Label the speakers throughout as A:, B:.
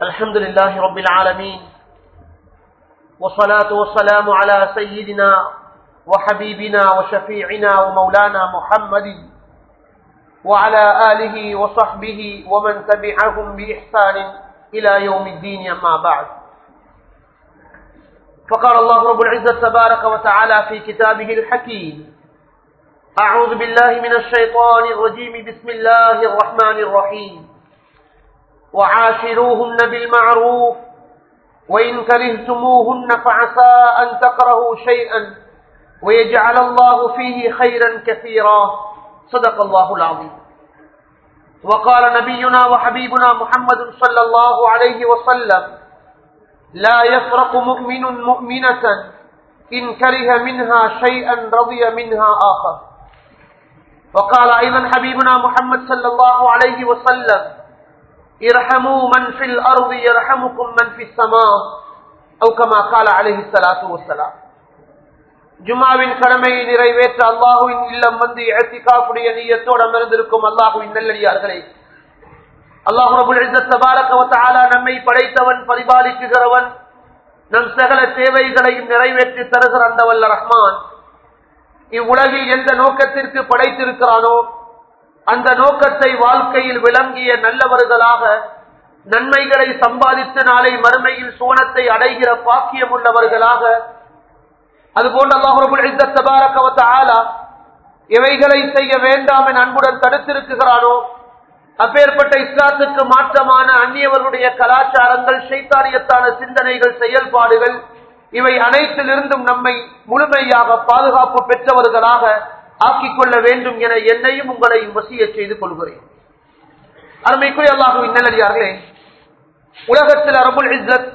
A: الحمد لله رب العالمين والصلاة والسلام على سيدنا وحبيبنا وشفيعنا ومولانا محمد وعلى آله وصحبه ومن تبعهم بإحسان إلى يوم الدين أما بعد فقال الله رب العزة تبارك وتعالى في كتابه الحكيم أعوذ بالله من الشيطان الرجيم بسم الله الرحمن الرحيم وعاشروهن بالمعروف وإن كرهتموهن فعسى أن تكرهوا شيئا ويجعل الله فيه خيرا كثيرا صدق الله العظيم وقال نبينا وحبيبنا محمد صلى الله عليه وسلم لا يفرق مؤمن مؤمنة إن كره منها شيئا رضي منها آخر وقال أيضا حبيبنا محمد صلى الله عليه وسلم ارحموا من في الأرض يرحمكم من في السماء أو كما قال عليه الصلاة والسلام ஜுமாவின் கடமையை நிறைவேற்ற அல்லாஹுவின் இல்லம் வந்து இழத்திக்காப்புடைய நீயத்தோடு அமர்ந்திருக்கும் அல்லாஹுவின் நல்லடியார்களே அல்லாஹு நம்மை படைத்தவன் பரிபாலிக்குகிறவன் நம் சகல தேவைகளையும் நிறைவேற்றி தருகிற அந்த வல்ல ரஹ்மான் இவ்வுலகில் எந்த நோக்கத்திற்கு படைத்திருக்கிறானோ அந்த நோக்கத்தை வாழ்க்கையில் விளங்கிய நல்லவர்களாக நன்மைகளை சம்பாதித்து நாளை மறுமையில் சோனத்தை அடைகிற பாக்கியம் உள்ளவர்களாக அதுபோன்று அல்லாஹு எவைகளை செய்ய வேண்டாம் என அன்புடன் தடுத்திருக்கிறானோ அப்பேற்பட்ட இஸ்லாத்துக்கு மாற்றமான அந்நியவர்களுடைய கலாச்சாரங்கள் சைத்தானியத்தான சிந்தனைகள் செயல்பாடுகள் இவை அனைத்திலிருந்தும் நம்மை முழுமையாக பாதுகாப்பு பெற்றவர்களாக ஆக்கிக் கொள்ள வேண்டும் என என்னையும் உங்களையும் வசிய செய்து கொள்கிறேன் அருமைக்குரிய அல்லாஹுவின் நல்லடியார்களே உலகத்தில் அரபுல் இஸ்ஸத்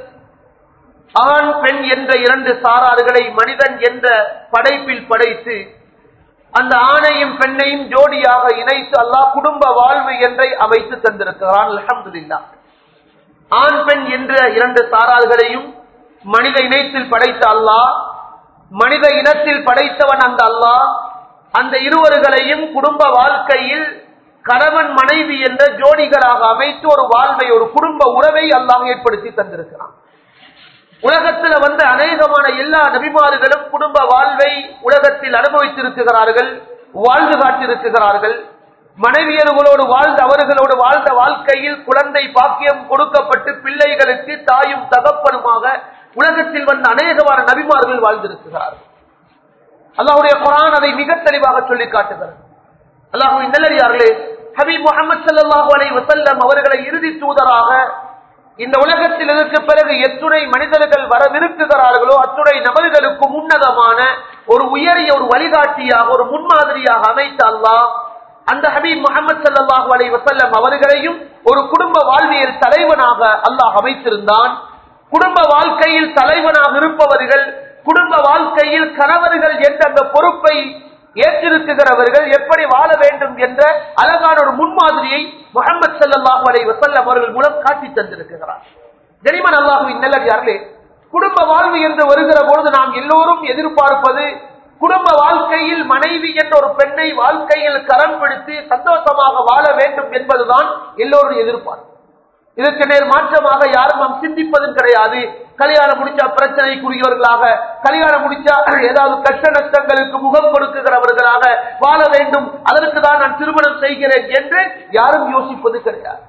A: ஆண் பெண் என்ற இரண்டு சாரார்களை மனிதன் என்ற படைப்பில் படைத்து அந்த ஆணையும் பெண்ணையும் ஜோடியாக இணைத்து அல்லாஹ் குடும்ப வாழ்வு என்றை அமைத்து தந்திருக்கிறான் அலமதுல்லா ஆண் பெண் என்ற இரண்டு சாரார்களையும் மனித இனத்தில் படைத்த அல்லாஹ் மனித இனத்தில் படைத்தவன் அந்த அல்லாஹ் அந்த இருவர்களையும் குடும்ப வாழ்க்கையில் கணவன் மனைவி என்ற ஜோடிகளாக அமைத்து ஒரு வாழ்வை ஒரு குடும்ப உறவை அல்லாஹ் ஏற்படுத்தி தந்திருக்கிறான் உலகத்தில் வந்த அநேகமான எல்லா நபிமாறுகளும் குடும்ப வாழ்வை உலகத்தில் அனுபவித்திருக்கிறார்கள் வாழ்ந்து காட்டிருக்கிறார்கள் மனைவியர்களோடு வாழ்ந்த அவர்களோடு வாழ்ந்த வாழ்க்கையில் குழந்தை பாக்கியம் கொடுக்கப்பட்டு பிள்ளைகளுக்கு தாயும் தகப்பனுமாக உலகத்தில் வந்த அநேகமான நபிமார்கள் வாழ்ந்திருக்கிறார்கள் அல்லாஹுடைய குரான் அதை மிக தெளிவாக சொல்லி காட்டுகிறது அல்லாஹுவின் நல்லறியார்களே ஹபீப் முகமது சல்லாஹூ அலை வசல்லம் அவர்களை இறுதி தூதராக இந்த உலகத்தில் இதற்கு பிறகு எத்துணை மனிதர்கள் வரவிருக்குகிறார்களோ அத்துணை நபர்களுக்கு உன்னதமான ஒரு உயரிய ஒரு வழிகாட்டியாக ஒரு முன்மாதிரியாக அமைத்த அல்லாஹ் அந்த ஹபீப் முகமது சல்லாஹூ அலை வசல்லம் அவர்களையும் ஒரு குடும்ப வாழ்வியல் தலைவனாக அல்லாஹ் அமைத்திருந்தான் குடும்ப வாழ்க்கையில் தலைவனாக இருப்பவர்கள் குடும்ப வாழ்க்கையில் கணவர்கள் என்ற அந்த பொறுப்பை ஏற்றிருக்கிறவர்கள் எப்படி வாழ வேண்டும் என்ற அழகான ஒரு முன்மாதிரியை முகமது சல்லாஹூ அலை வசல்லம் அவர்கள் மூலம் காட்டி தந்திருக்கிறார் கனிமன் அல்லாஹுவின் நல்லதார்களே குடும்ப வாழ்வு என்று வருகிற பொழுது நாம் எல்லோரும் எதிர்பார்ப்பது குடும்ப வாழ்க்கையில் மனைவி என்ற ஒரு பெண்ணை வாழ்க்கையில் கரம் பிடித்து சந்தோஷமாக வாழ வேண்டும் என்பதுதான் எல்லோரும் எதிர்பார்ப்பு இதற்கு நேர் மாற்றமாக யாரும் நாம் சிந்திப்பதும் கிடையாது கல்யாணம் முடிச்சா பிரச்சனைக்குரியவர்களாக கல்யாணம் முடிச்சா ஏதாவது கஷ்ட நஷ்டங்களுக்கு முகம் கொடுக்குகிறவர்களாக வாழ வேண்டும் அதற்கு தான் நான் திருமணம் செய்கிறேன் என்று யாரும் யோசிப்பது கிடையாது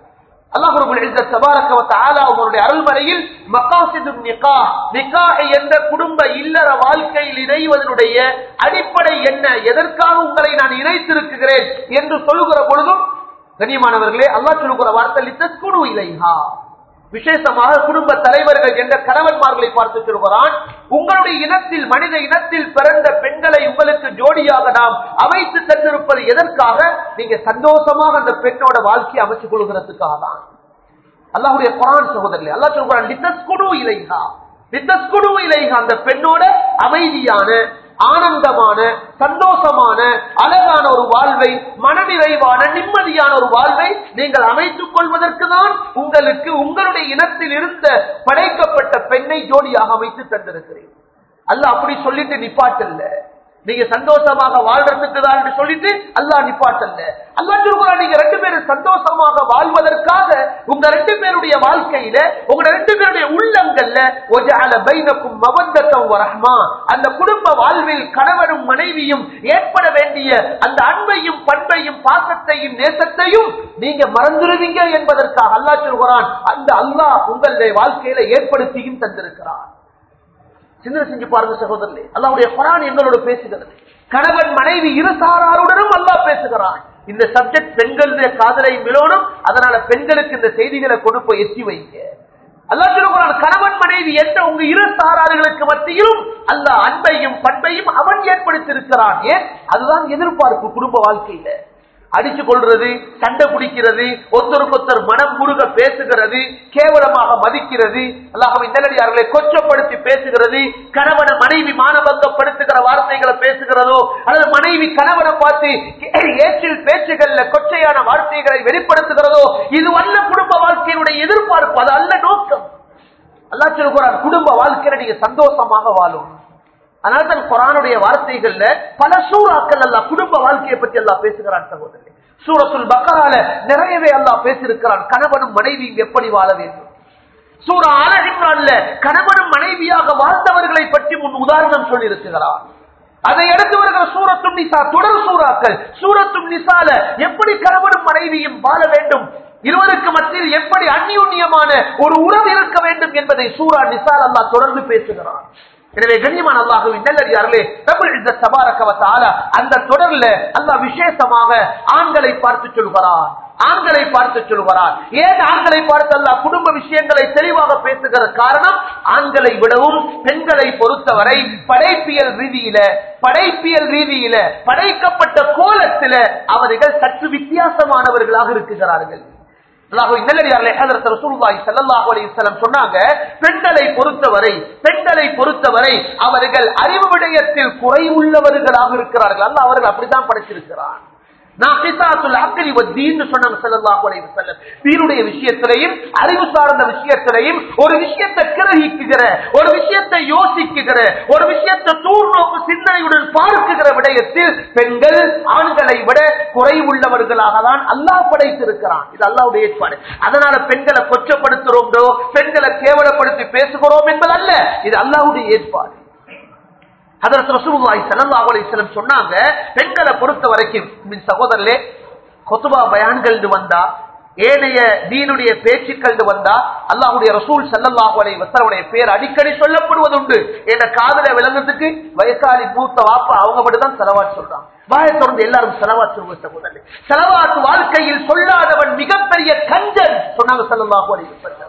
A: அல்லாஹருடைய அருள்மறையில் என்ற குடும்ப இல்லற வாழ்க்கையில் இணைவதனுடைய அடிப்படை என்ன எதற்காக உங்களை நான் இணைத்திருக்கிறேன் என்று சொல்லுகிற பொழுதும் கண்ணியமானவர்களே அல்லா சொல்லுகிற வார்த்தை குழு இலைஹா விசேஷமாக குடும்ப தலைவர்கள் என்ற கணவன்மார்களை பார்த்து சொல்கிறான் உங்களுடைய இனத்தில் மனித இனத்தில் பிறந்த பெண்களை உங்களுக்கு ஜோடியாக நாம் அமைத்து தந்திருப்பது எதற்காக நீங்க சந்தோஷமாக அந்த பெண்ணோட வாழ்க்கையை அமைத்துக் கொள்கிறதுக்காக தான் அல்லாஹுடைய குரான் சகோதரர்களே அல்லா சொல்கிறான் லித்தஸ் குடு இலைஹா லித்தஸ் குடு இலைஹா அந்த பெண்ணோட அமைதியான ஆனந்தமான சந்தோஷமான அழகான ஒரு வாழ்வை மனநிறைவான நிம்மதியான ஒரு வாழ்வை நீங்கள் அமைத்துக் கொள்வதற்கு தான் உங்களுக்கு உங்களுடைய இனத்தில் இருந்த படைக்கப்பட்ட பெண்ணை ஜோடியாக அமைத்து தந்திருக்கிறேன் அல்ல அப்படி சொல்லிட்டு நிப்பாட்டல்ல நீங்க சந்தோஷமாக வாழ்றதுக்கு தான் என்று சொல்லிட்டு அல்லாஹ் நிப்பாட்டல்ல அல்லாஹ் சொல்கிறான் நீங்க ரெண்டு பேரும் சந்தோஷமாக வாழ்வதற்காக உங்க ரெண்டு பேருடைய வாழ்க்கையில உங்க ரெண்டு பேருடைய உள்ளங்கள்ல ஒஜஅல பைனக்கும் மவத்தத்தம் வரஹ்மா அந்த குடும்ப வாழ்வில் கணவனும் மனைவியும் ஏற்பட வேண்டிய அந்த அன்பையும் பண்பையும் பாசத்தையும் நேசத்தையும் நீங்க மறந்துடுவீங்க என்பதற்காக அல்லாஹ் சொல்கிறான் அந்த அல்லாஹ் உங்களுடைய வாழ்க்கையில ஏற்படுத்தியும் தந்திருக்கிறான் சிந்தனை செஞ்சு பாருங்க சகோதரர்களே அல்லாவுடைய குரான் எங்களோட பேசுகிறது கணவன் மனைவி இரு சாராருடனும் அல்லாஹ் பேசுகிறான் இந்த சப்ஜெக்ட் பெண்களுடைய காதலை விழணும் அதனால பெண்களுக்கு இந்த செய்திகளை கொண்டு போய் எத்தி வைங்க அல்லாஹ் சொல்லுகிறான் கணவன் மனைவி என்ற உங்க இரு சாரார்களுக்கு மத்தியிலும் அல்லாஹ் அன்பையும் பண்பையும் அவன் ஏற்படுத்தியிருக்கிறான் ஏன் அதுதான் எதிர்பார்ப்பு குடும்ப வாழ்க்கையில அடிச்சு கொள்றது சண்டை பிடிக்கிறது ஒருத்தருக்கொத்தர் மனம் முருக பேசுகிறது கேவலமாக மதிக்கிறது அல்லாஹவை நல்லடியார்களை கொச்சப்படுத்தி பேசுகிறது கணவனை மனைவி மானபங்கப்படுத்துகிற வார்த்தைகளை பேசுகிறதோ அல்லது மனைவி கணவனை பார்த்து ஏற்றில் பேச்சுகள்ல கொச்சையான வார்த்தைகளை வெளிப்படுத்துகிறதோ இது அல்ல குடும்ப வாழ்க்கையினுடைய எதிர்பார்ப்பு அது அல்ல நோக்கம் அல்லா சொல்லுகிறார் குடும்ப வாழ்க்கையில நீங்க சந்தோஷமாக வாழும் அதனால தான் குரானுடைய வார்த்தைகள்ல பல சூறாக்கள் அல்ல குடும்ப வாழ்க்கையை பற்றி எல்லாம் பேசுகிறான் சகோதரி சூரத்துல் பக்கரால நிறையவே எல்லாம் பேசியிருக்கிறான் கணவனும் மனைவி எப்படி வாழ வேண்டும் சூரா ஆலஹிம்ரான்ல கணவனும் மனைவியாக வாழ்ந்தவர்களை பற்றி முன் உதாரணம் சொல்லி இருக்கிறான் அதை அடுத்து வருகிற சூரத்தும் நிசா தொடர் சூறாக்கள் சூரத்தும் நிசால எப்படி கணவனும் மனைவியும் வாழ வேண்டும் இருவருக்கு மத்தியில் எப்படி அந்நியுன்யமான ஒரு உறவு இருக்க வேண்டும் என்பதை சூரா நிசால் அல்லா தொடர்ந்து பேசுகிறான் எனவே கண்ணியமான அல்லாஹுவின் நல்லடியார்களே ரபுல் இஸ்ஸத் தபாரக வ தஆலா அந்த தொடர்ல அல்லாஹ் விசேஷமாக ஆண்களை பார்த்து சொல்கிறார் ஆண்களை பார்த்து சொல்கிறார் ஏன் ஆண்களை பார்த்து அல்லாஹ் குடும்ப விஷயங்களை தெளிவாக பேசுகிற காரணம் ஆண்களை விடவும் பெண்களை பொறுத்தவரை படைப்பியல் ரீதியில படைப்பியல் ரீதியில படைக்கப்பட்ட கோலத்தில அவர்கள் சற்று வித்தியாசமானவர்களாக இருக்கிறார்கள் சொன்னாங்க பெண்களை பொறுத்தவரை பெண்களை பொறுத்தவரை அவர்கள் அறிவு விடயத்தில் குறைவுள்ளவர்களாக இருக்கிறார்கள் அல்ல அவர்கள் அப்படித்தான் படைச்சிருக்கிறார் விஷயத்திலையும் அறிவு சார்ந்த விஷயத்திலையும் ஒரு விஷயத்தை கிரகிக்குகிற ஒரு விஷயத்தை யோசிக்குகிற ஒரு விஷயத்தை தூர்நோக்கு சிந்தனையுடன் பார்க்குகிற விடயத்தில் பெண்கள் ஆண்களை விட குறைவுள்ளவர்களாக தான் அல்லாஹ் படைத்திருக்கிறான் இது அல்லாவுடைய ஏற்பாடு அதனால பெண்களை கொச்சப்படுத்துறோம்டோ பெண்களை கேவலப்படுத்தி பேசுகிறோம் என்பது அல்ல இது அல்லாவுடைய ஏற்பாடு சொன்னாங்க பெண்களை பொறுத்த வரைக்கும் சகோதரர்களே கொத்துபா பயான்கள் வந்தா ஏனைய தீனுடைய பேச்சுக்கள் வந்தா அல்லாஹுடைய ரசூல் சல்லல்லாஹு அலை வசலுடைய பேர் அடிக்கடி சொல்லப்படுவதுண்டு என்ற காதல விளங்குறதுக்கு வயசாலி மூத்த வாப்பா அவங்க மட்டும் தான் செலவாட் சொல்றாங்க வாயை தொடர்ந்து எல்லாரும் செலவாட் சொல்வது சகோதரர் செலவாத்து வாழ்க்கையில் சொல்லாதவன் மிகப்பெரிய கஞ்சன் சொன்னாங்க சல்லல்லாஹு அலை வசல்லம்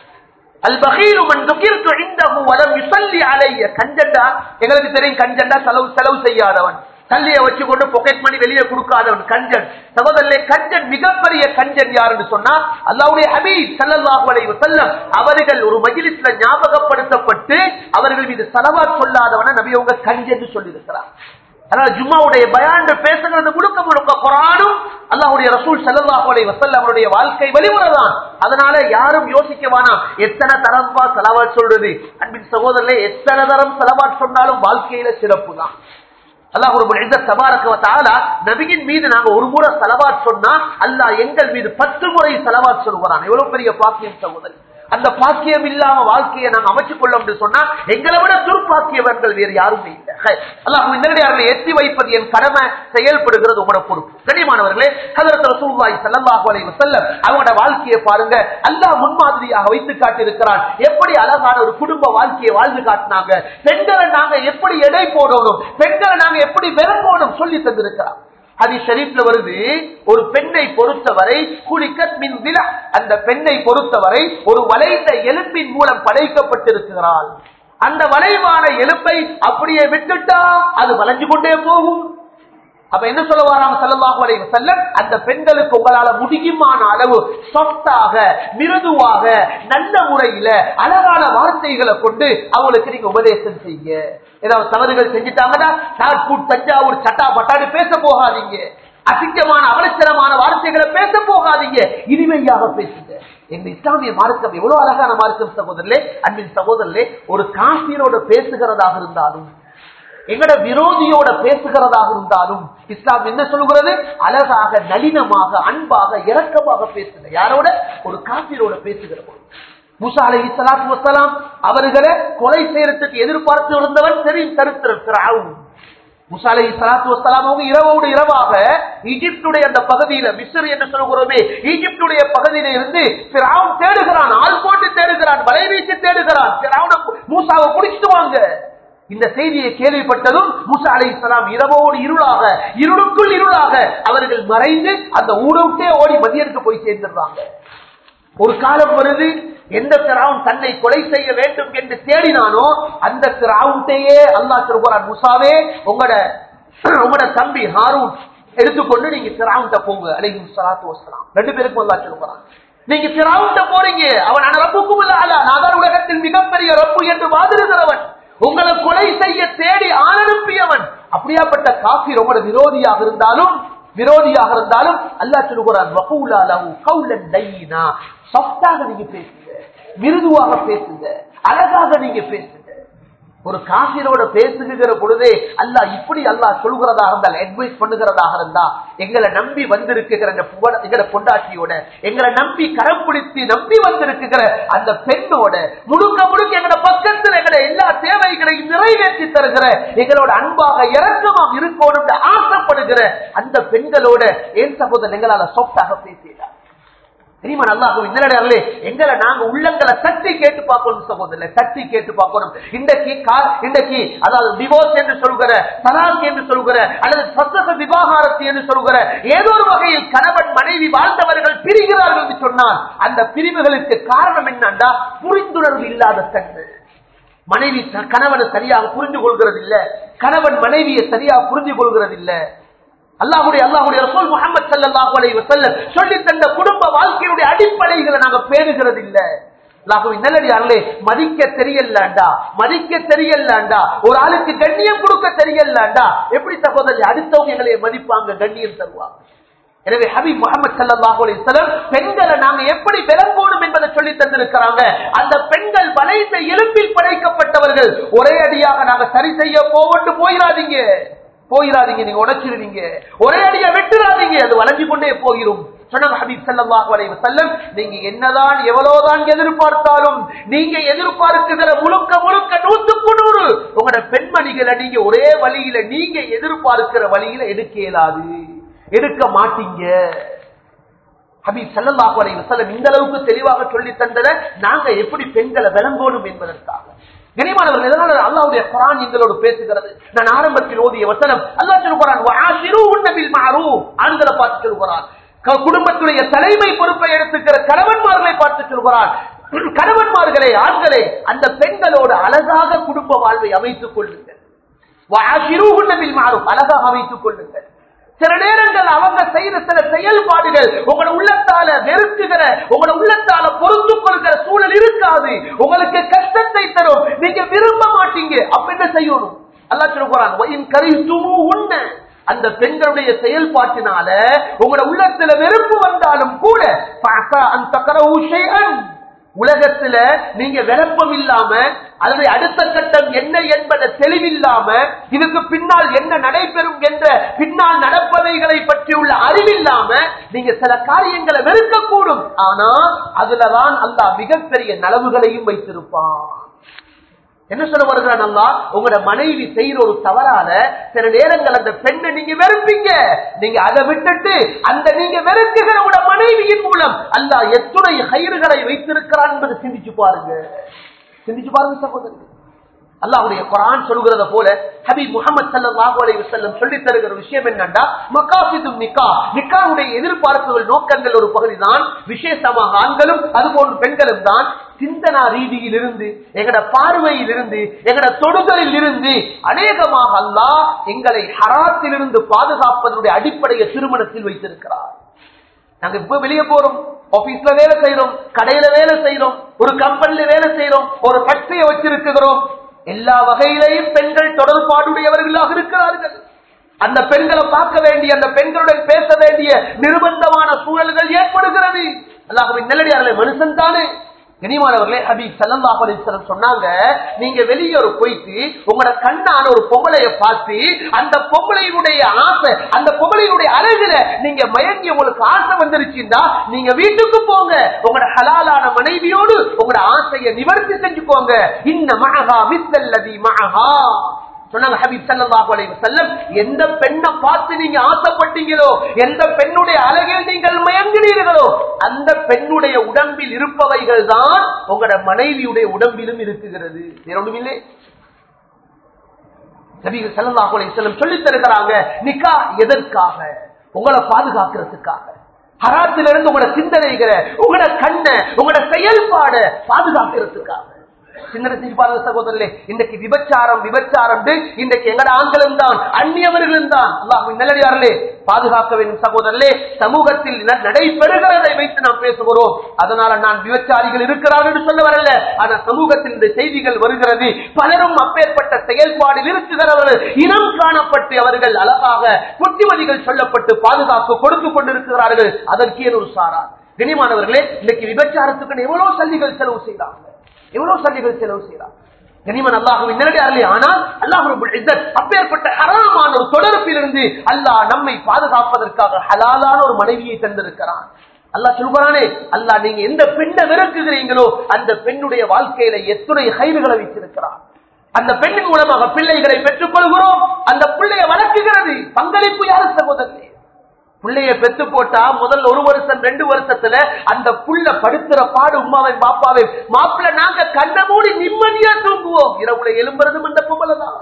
A: எங்களுக்கு தெரியும் கஞ்சண்டா செலவு செலவு செய்யாதவன் கல்லிய வச்சு கொண்டு பொக்கெட் மணி வெளியே கொடுக்காதவன் கஞ்சன் சகோதரே கஞ்சன் மிகப்பெரிய கஞ்சன் யாருன்னு சொன்னா அல்லாவுடைய ஹபீப் சல்லல்லாஹு அலைஹி வஸல்லம் அவர்கள் ஒரு மஜ்லிஸ்ல ஞாபகப்படுத்தப்பட்டு அவர்கள் மீது சலவா சொல்லாதவன நபி அவங்க கஞ்சன் சொல்லி இருக்கிறார் அதனால ஜும்மாவுடைய பயாண்டு பேசுகிறது முழுக்க முழுக்க குரானும் அல்லாஹுடைய ரசூல் சல்லாஹு அலை வசல்ல அவருடைய வாழ்க்கை வழிமுறைதான் அதனால யாரும் யோசிக்க வேணாம் எத்தனை தரம்பா செலவாட் சொல்றது அன்பின் சகோதரர்களே எத்தனை தரம் செலவாட் சொன்னாலும் வாழ்க்கையில சிறப்பு தான் நபியின் மீது நாங்க ஒரு முறை செலவாட் சொன்னா அல்லாஹ் எங்கள் மீது பத்து முறை செலவாட் சொல்கிறான் எவ்வளவு பெரிய பாக்கியம் சகோதரி அந்த பாக்கியம் இல்லாம வாழ்க்கையை நாங்க அமைச்சுக் கொள்ள சொன்னா எங்களை விட துர்ப்பாக்கியவர்கள் வேறு யாருமே இல்லை அல்லாஹ் நேரடியார்களை எத்தி வைப்பது என் கடமை செயல்படுகிறது உங்களோட பொறுப்பு கண்ணியமானவர்களே ஹதரத் ரசூலுல்லாஹி ஸல்லல்லாஹு அலைஹி வஸல்லம் அவங்களோட வாழ்க்கையை பாருங்க அல்லாஹ் முன்மாதிரியாக வைத்து காட்டியிருக்கிறான் எப்படி அழகான ஒரு குடும்ப வாழ்க்கையை வாழ்ந்து காட்டினாங்க பெண்களை நாங்க எப்படி எடை போடணும் பெண்களை நாங்க எப்படி விரும்பணும் சொல்லி தந்திருக்கிறான் அது ஷரீப்ல வருது ஒரு பெண்ணை பொறுத்தவரை குளிக்கத் மின் வில அந்த பெண்ணை பொறுத்தவரை ஒரு வளைந்த எலும்பின் மூலம் படைக்கப்பட்டிருக்கிறாள் அந்த வளைவான எலும்பை அப்படியே விட்டுட்டா அது வளைஞ்சு கொண்டே போகும் அப்ப என்ன சொல்ல வராங்க செல்லமாக வரைக்கும் செல்ல அந்த பெண்களுக்கு உங்களால முடியுமான அளவு சொத்தாக மிருதுவாக நல்ல முறையில அழகான வார்த்தைகளை கொண்டு அவங்களுக்கு நீங்க உபதேசம் செய்ய ஏதாவது தவறுகள் செஞ்சுட்டாங்கன்னா நாட்பூட் தஞ்சாவூர் சட்டா பட்டாடு பேச போகாதீங்க அசிங்கமான அவலட்சணமான வார்த்தைகளை பேச போகாதீங்க இனிமையாக பேசுங்க எங்க இஸ்லாமிய மார்க்கம் எவ்வளவு அழகான மார்க்கம் சகோதரர்களே அன்பின் சகோதரர்களே ஒரு காசியரோட பேசுகிறதாக இருந்தாலும் எங்கட விரோதியோட பேசுகிறதாக இருந்தாலும் இஸ்லாம் என்ன சொல்கிறது அழகாக நளினமாக அன்பாக இரக்கமாக பேசுங்க யாரோட ஒரு காப்பிரோட பேசுகிற போது முசா அலை இஸ்லாத்து வசலாம் அவர்களை கொலை செய்யறதுக்கு எதிர்பார்த்து இருந்தவன் தெரியும் தருத்திரம் முசா அலை இஸ்லாத்து வசலாம் அவங்க இரவோடு இரவாக ஈஜிப்டுடைய அந்த பகுதியில மிஸ்ர் என்று சொல்கிறோமே ஈஜிப்டுடைய பகுதியில இருந்து பிராவுன் தேடுகிறான் ஆள் போட்டு தேடுகிறான் வலை வீசி தேடுகிறான் பிராவுன மூசாவை பிடிச்சிட்டு வாங்க இந்த செய்தியை கேள்விப்பட்டதும் முசா அலை இஸ்லாம் இரவோடு இருளாக இருளுக்குள் இருளாக அவர்கள் மறைந்து அந்த ஊடவுட்டே ஓடி மதியனுக்கு போய் சேர்ந்துடுறாங்க ஒரு காலம் வருது எந்த திராவும் தன்னை கொலை செய்ய வேண்டும் என்று தேடினானோ அந்த திராவுட்டையே அல்லா சொல்கிறான் முசாவே உங்களோட உங்களோட தம்பி ஹாரூன் எடுத்துக்கொண்டு நீங்க திராவுண்ட போங்க அலைஹி சலாத்து வசலாம் ரெண்டு பேருக்கும் அல்லா சொல்கிறான் நீங்க திராவுண்ட போறீங்க அவன் ஆன ரப்புக்கும் இல்ல அல்ல நான் உலகத்தில் மிகப்பெரிய ரப்பு என்று வாதிடுகிறவன் உங்களை கொலை செய்ய தேடி ஆனனுப்பியவன் அப்படியாப்பட்ட காஃபி உங்களோட விரோதியாக இருந்தாலும் விரோதியாக இருந்தாலும் அல்லா சொல்லுகிறான் வகூலா லஹு கௌலன் லையினா சாஃப்டாக நீங்க பேசுங்க மிருதுவாக பேசுங்க அழகாக நீங்க பேசுங்க ஒரு காசிரோட பேசுகிற பொழுதே அல்லாஹ் இப்படி அல்லாஹ் சொல்கிறதாக இருந்தால் அட்வைஸ் பண்ணுகிறதாக இருந்தா எங்களை நம்பி வந்திருக்கிற அந்த புவன- எங்களை பொண்டாட்டியோட எங்களை நம்பி கரம் பிடித்து நம்பி வந்திருக்கிற அந்த பெண்ணோட முழுக்க முழுக்க எங்களோட பக்கத்தில் எங்களை எல்லா தேவைகளையும் நிறைவேற்றி தருகிற எங்களோட அன்பாக இறக்கமாக இருக்கணும் ஆசைப்படுகிற அந்த பெண்களோட ஏன் சகோதரர் எங்களால சாஃப்டாக பேசினார் தெரியுமா நல்லாகும் இன்னலே எங்களை நாங்க உள்ளங்களை தட்டி கேட்டு பார்க்கணும் சகோதரர் தட்டி கேட்டு பார்க்கணும் இன்றைக்கு கா- இன்றைக்கு அதாவது டிவோர்ஸ் என்று சொல்கிற தலாக் என்று சொல்கிற அல்லது சத்தக விவாகாரத்து என்று சொல்கிற ஏதோ ஒரு வகையில் கணவன் மனைவி வாழ்ந்தவர்கள் பிரிகிறார்கள் என்று சொன்னால் அந்த பிரிவுகளுக்கு காரணம் என்னண்டா புரிந்துணர்வு இல்லாத தன்மை மனைவி த- கணவனை சரியாக புரிந்து கொள்கிறது இல்ல கணவன் மனைவியை சரியாக புரிந்து கொள்கிறது இல்ல அல்லாஹுடைய அல்லாஹுடைய ரசூல் முகமது ஸல்லல்லாஹு அலைஹி வஸல்லம் சொல்லி தந்த குடும்ப வாழ்க்கையினுடைய அடிப்படைகளை நாங்க பேணுகிறது இல்ல அல்லாஹுவின் நல்லடியார்களே மதிக்க தெரியலாண்டா மதிக்க தெரியலாண்டா ஒரு ஆளுக்கு கண்ணியம் கொடுக்க தெரியலாண்டா எப்படி சகோதரி அடுத்தவங்க எங்களை மதிப்பாங்க கண்ணியம் தருவாங்க எனவே ஹபீப் முகமது ஸல்லல்லாஹு அலைஹி வஸல்லம் பெண்களை நாங்க எப்படி விளங்கணும் என்பதை சொல்லி தந்திருக்கிறாங்க அந்த பெண்கள் வளைந்த எலும்பில் படைக்கப்பட்டவர்கள் ஒரே அடியாக நாங்க சரி செய்ய போவட்டு போயிடாதீங்க போயிடாதீங்க நீங்க உடைச்சிருவீங்க ஒரே அடியா வெட்டுறாதீங்க அது வளைஞ்சு கொண்டே போயிரும் சொன்னாங்க ஹபீப் ஸல்லல்லாஹு அலைஹி வஸல்லம் நீங்க என்னதான் எவ்வளவுதான் எதிர்பார்த்தாலும் நீங்க எதிர்பார்க்குகிற முழுக்க முழுக்க நூற்றுக்கு நூறு உங்களோட பெண்மணிகளை நீங்க ஒரே வழியில நீங்க எதிர்பார்க்கிற வழியில எடுக்க இயலாது எடுக்க மாட்டீங்க ஹபீப் ஸல்லல்லாஹு அலைஹி வஸல்லம் இந்த அளவுக்கு தெளிவாக சொல்லி தந்தத நாங்க எப்படி பெண்களை விளங்கணும் என்பதற்காக கனிமானவர்கள் இதனால அல்லாஹ்வுடைய குர்ஆன் எங்களோடு பேசுகிறது நான் ஆரம்பத்தில் ஓதிய வசனம் அல்லாஹ் சொல்கிறான் வஆஷிரூஹுன்ன பில் மஅரூஃப் ஆண்களை பார்த்து சொல்கிறான் க- குடும்பத்துடைய தலைமை பொறுப்பை எடுத்துக்கிற கணவன்மார்களை பார்த்து சொல்கிறான் கணவன்மார்களே ஆண்களே அந்த பெண்களோடு அழகாக குடும்ப வாழ்வை அமைத்துக் கொள்ளுங்கள் வஆஷிரூஹுன்ன பில் மஅரூஃப் அழகாக அமைத்துக் கொள்ளுங்கள் சில நேரங்கள் அவங்க செய்த சில செயல்பாடுகள் உங்களோட உள்ளத்தால வெறுக்குகிற உங்களோட உள்ளத்தால பொறுத்துக் கொள்கிற சூழல் இருக்காது உங்களுக்கு கஷ்டத்தை தரும் நீங்க விரும்ப மாட்டீங்க அப்ப என்ன செய்யணும் அல்லா சொல்லுறான் கரிசுமு உண்ண அந்த பெண்களுடைய செயல்பாட்டினால உங்களோட உள்ளத்துல வெறுப்பு வந்தாலும் கூட பாசா அந்த கரவு ஷைஅன் உலகத்துல நீங்க விளப்பம் இல்லாம அல்லது அடுத்த கட்டம் என்ன என்பதை தெளிவில்லாம இதுக்கு பின்னால் என்ன நடைபெறும் என்ற பின்னால் நடப்பவைகளை பற்றியுள்ள அறிவில்லாம நீங்க சில காரியங்களை வெறுக்கக்கூடும் ஆனா அதுலதான் அல்லாஹ் மிகப்பெரிய நலவுகளையும் வைத்திருப்பான் என்ன சொல்ல வருகிறான் அல்லா உங்களோட மனைவி செய்யற ஒரு தவறால சில நேரங்கள் அந்த பெண்ணை நீங்க வெறுப்பீங்க நீங்க அதை விட்டுட்டு அந்த நீங்க வெறுக்குகிற உங்களோட மனைவியின் மூலம் அல்லாஹ் எத்துணை கயிறுகளை வைத்திருக்கிறான் என்பதை சிந்திச்சு பாருங்க சிந்திச்சு பாருங்க சகோதரர்கள் அல்லாஹ்வுடைய குர்ஆன் சொல்கிறத போல ஹபீப் முஹம்மது ஸல்லல்லாஹு அலைஹி வஸல்லம் சொல்லி தருகிற விஷயம் என்னன்னா மகாசிதும் நிக்கா நிக்காவுடைய எதிர்பார்ப்புகள் நோக்கங்கள் ஒரு பகுதிதான் விசேஷமாக ஆண்களும் அதுபோன்று பெண்களும் தான் சிந்தனா ரீதியில் இருந்து எங்கட பார்வையில் இருந்து எங்கட தொடுதலில் இருந்து அநேகமாக அல்லாஹ் எங்களை ஹராத்திலிருந்து பாதுகாப்பதனுடைய அடிப்படையை திருமணத்தில் வைத்திருக்கிறார் நாங்க இப்ப வெளியே போறோம் ஆபீஸ்ல வேலை செய்யறோம் கடையில வேலை செய்யறோம் ஒரு கம்பெனில வேலை செய்யறோம் ஒரு ஃபேக்டரியை வச்சிருக்கிறோம் எல்லா வகையிலையும் பெண்கள் தொடர்பாடுடையவர்களாக இருக்கிறார்கள் அந்த பெண்களை பார்க்க வேண்டிய அந்த பெண்களுடன் பேச வேண்டிய நிர்பந்தமான சூழல்கள் ஏற்படுகிறது அல்லாஹ்வின் நல்லடியார்களே மனுஷன் தானே கனிமானவர்களே ஹபீப் சல்லல்லாஹு அலைஹி வஸல்லம் சொன்னாங்க நீங்க வெளியூர் போயிட்டு உங்களோட கண்ணான ஒரு பொம்பளைய பார்த்து அந்த பொம்பளையினுடைய ஆசை அந்த பொம்பளையினுடைய அழகுல நீங்க மயங்கி உங்களுக்கு ஆசை வந்துருச்சுன்னா நீங்க வீட்டுக்கு போங்க உங்களோட ஹலாலான மனைவியோடு உங்களோட ஆசையை நிவர்த்தி செஞ்சுக்கோங்க இன்ன மகா மிஸ்ஸல்லதி மகா சொன்னாங்க ஹபீப் ஸல்லல்லாஹு அலைஹி வஸல்லம் எந்த பெண்ணை பார்த்து நீங்க ஆசைப்பட்டீங்களோ எந்த பெண்ணுடைய அழகில் நீங்கள் மயங்கினீர்களோ அந்த பெண்ணுடைய உடம்பில் இருப்பவைகள் தான் உங்களோட மனைவியுடைய உடம்பிலும் இருக்குகிறது வேற ஒண்ணுமில்லை நபிகள் ஸல்லல்லாஹு அலைஹி வஸல்லம் சொல்லித் தருகிறாங்க நிக்கா எதற்காக உங்களை பாதுகாக்கிறதுக்காக ஹராத்திலிருந்து உங்களோட சிந்தனைகளை உங்களோட கண்ணை உங்களோட செயல்பாட பாதுகாக்கிறதுக்காக சிந்தனை செஞ்சு பாருங்க சகோதரர்களே இன்றைக்கு விபச்சாரம் விபச்சாரம் இன்றைக்கு எங்கட ஆண்களும் தான் அந்நியவர்களும் தான் அல்லாஹ்வின் நல்லடியார்களே பாதுகாக்க வேண்டும் சகோதரர்களே சமூகத்தில் ந- நடைபெறுகிறதை வைத்து நாம் பேசுகிறோம் அதனால நான் விபச்சாரிகள் இருக்கிறார்கள் என்று சொல்ல வரல ஆனா சமூகத்தில் இந்த செய்திகள் வருகிறது பலரும் அப்பேற்பட்ட செயல்பாடில் இருக்கிறவர்கள் இனம் காணப்பட்டு அவர்கள் அழகாக புத்திமதிகள் சொல்லப்பட்டு பாதுகாப்பு கொடுத்து கொண்டிருக்கிறார்கள் அதற்கு ஏன் ஒரு சாரா கனிமானவர்களே இன்னைக்கு விபச்சாரத்துக்கு எவ்வளவு சல்லிகள் செலவு செய்யறாங்க எவ்வளவு சல்லிகள் செலவு செய்யறாங்க கனிமன் அல்லாஹுவின் நேரடி ஆனால் அல்லாஹ் ரபுல் இஸ்ஸத் அப்பேற்பட்ட ஹராமான ஒரு தொடர்பிலிருந்து அல்லாஹ் நம்மை பாதுகாப்பதற்காக ஹலாலான ஒரு மனைவியை தந்திருக்கிறான் அல்லாஹ் சொல்கிறானே அல்லாஹ் நீங்க எந்த பெண்ணை விருக்குகிறீங்களோ அந்த பெண்ணுடைய வாழ்க்கையில எத்துணை கைதுகளை வைத்திருக்கிறான் அந்த பெண்ணின் மூலமாக பிள்ளைகளை பெற்றுக் கொள்கிறோம் அந்த பிள்ளையை வளர்க்குகிறது பங்களிப்பு யாரு சகோதரே பிள்ளைய பெத்து போட்டா முதல் ஒரு வருஷம் ரெண்டு வருஷத்துல அந்த புள்ள படுத்துற பாடு உமாவை பாப்பாவை மாப்பிள்ள நாங்க கண்ண மூடி நிம்மதியா தூங்குவோம் இரவுல எலும்புறதும் அந்த பொம்பளை தான்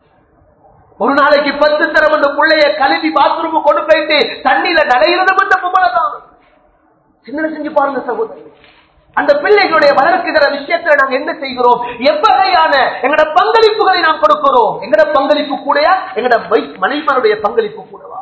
A: ஒரு நாளைக்கு பத்து தரம் அந்த பிள்ளைய கழுவி பாத்ரூம் கொண்டு போயிட்டு தண்ணியில நடைகிறதும் அந்த பொம்பளை தான் சிந்தனை செஞ்சு பாருங்க சகோதரி அந்த பிள்ளைகளுடைய வளர்க்குகிற விஷயத்துல நாங்க என்ன செய்கிறோம் எவ்வகையான எங்கட பங்களிப்புகளை நாம் கொடுக்கிறோம் எங்கட பங்களிப்பு கூடயா எங்கட மனைவனுடைய பங்களிப்பு கூடவா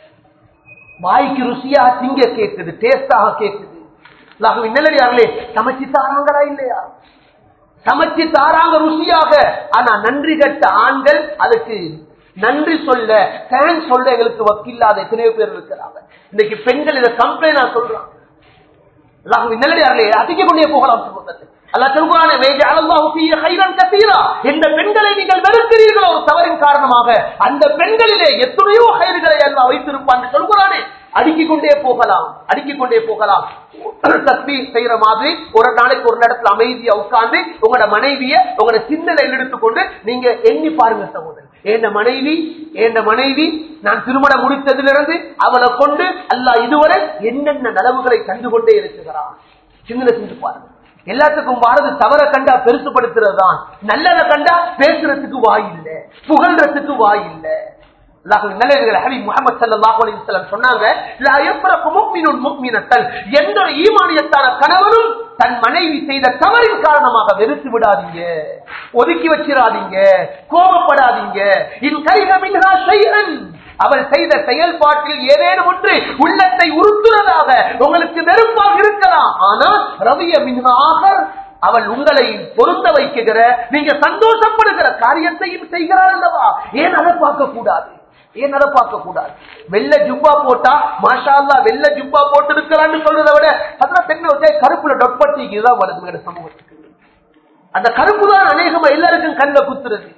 A: வாய்க்கு ருசியா திங்க கேக்குது டேஸ்டாக கேக்குது அல்லாஹ்வின் நல்லடியார்களே சமைச்சு தாராங்களா இல்லையா சமைச்சு தாராங்க ருசியாக ஆனா நன்றி கட்ட ஆண்கள் அதுக்கு நன்றி சொல்ல தேங்க்ஸ் சொல்ல எங்களுக்கு வக்கில்லாத எத்தனையோ பேர் இருக்கிறாங்க இன்னைக்கு பெண்கள் இதை கம்ப்ளைண்ட் சொல்றாங்க அல்லாஹ்வின் நல்லடியார்களே அதிக கொண்டே போகலாம் சகோதரர் அல்லாஹ் சொல்கிறானே "வயஜஅல அல்லாஹு ஃபீஹி கைரன் கஸீரா." எந்த பெண்களை நீங்கள் வெறுக்கிறீர்களோ ஒரு தவறின் காரணமாக அந்த பெண்களிலே எத்தனையோ கயிறுகளை அல்லாஹ் வைத்திருப்பான் என்று சொல்கிறானே அடுக்கிக் கொண்டே போகலாம் அடுக்கிக் கொண்டே போகலாம் தஸ்பீ செய்யற மாதிரி ஒரு நாளைக்கு ஒரு இடத்துல அமைதியா உட்கார்ந்து உங்களோட மனைவிய உங்களோட சிந்தனையில் எடுத்துக்கொண்டு நீங்க எண்ணி பாருங்க சகோதரர் என் மனைவி என் மனைவி நான் திருமணம் முடித்ததிலிருந்து அவளை கொண்டு அல்லாஹ் இதுவரை என்னென்ன நலவுகளை கண்டு கொண்டே இருக்கிறான் சிந்தனை செஞ்சு பாருங்க எல்லாத்துக்கும் வாரது தவற கண்டா பெருசுபடுத்துறது தான் நல்லதை கண்டா பேசுறதுக்கு வாய் இல்ல புகழ்றதுக்கு வாய் இல்ல அல்லாஹ்வின் நல்லவர்கள் ஹபீப் முஹம்மது ஸல்லல்லாஹு அலைஹி வஸல்லம் சொன்னாங்க லா யஃப்ரகு முஃமினுன் முஃமினத்தன் எந்த ஒரு ஈமானியத்தான கணவனும் தன் மனைவி செய்த தவறின் காரணமாக வெறுத்து விடாதீங்க ஒதுக்கி வச்சிராதீங்க கோபப்படாதீங்க இன் கைக மின்ஹா ஷைஅன் அவள் செய்த செயல்பாட்டில் ஏதேனும் ஒன்று உள்ளத்தை உறுத்துறதாக உங்களுக்கு வெறுப்பாக இருக்கலாம் ஆனால் ரவிய மின்ஹாக அவள் உங்களை பொருந்த வைக்குகிற நீங்க சந்தோஷப்படுகிற காரியத்தையும் செய்கிறாள் அல்லவா ஏன் அதை பார்க்க கூடாது ஏன் அதை பார்க்க கூடாது வெள்ள ஜுப்பா போட்டா மாஷா அல்லா வெள்ள ஜுப்பா போட்டு இருக்கிறான்னு சொல்றதை விட அதெல்லாம் தென்ன வச்சா கருப்புல டொட்பட்டிக்கு தான் வருது எங்க சமூகத்துக்கு அந்த கருப்பு தான் அநேகமா எல்லாருக்கும் கண்ணில் குத்துறது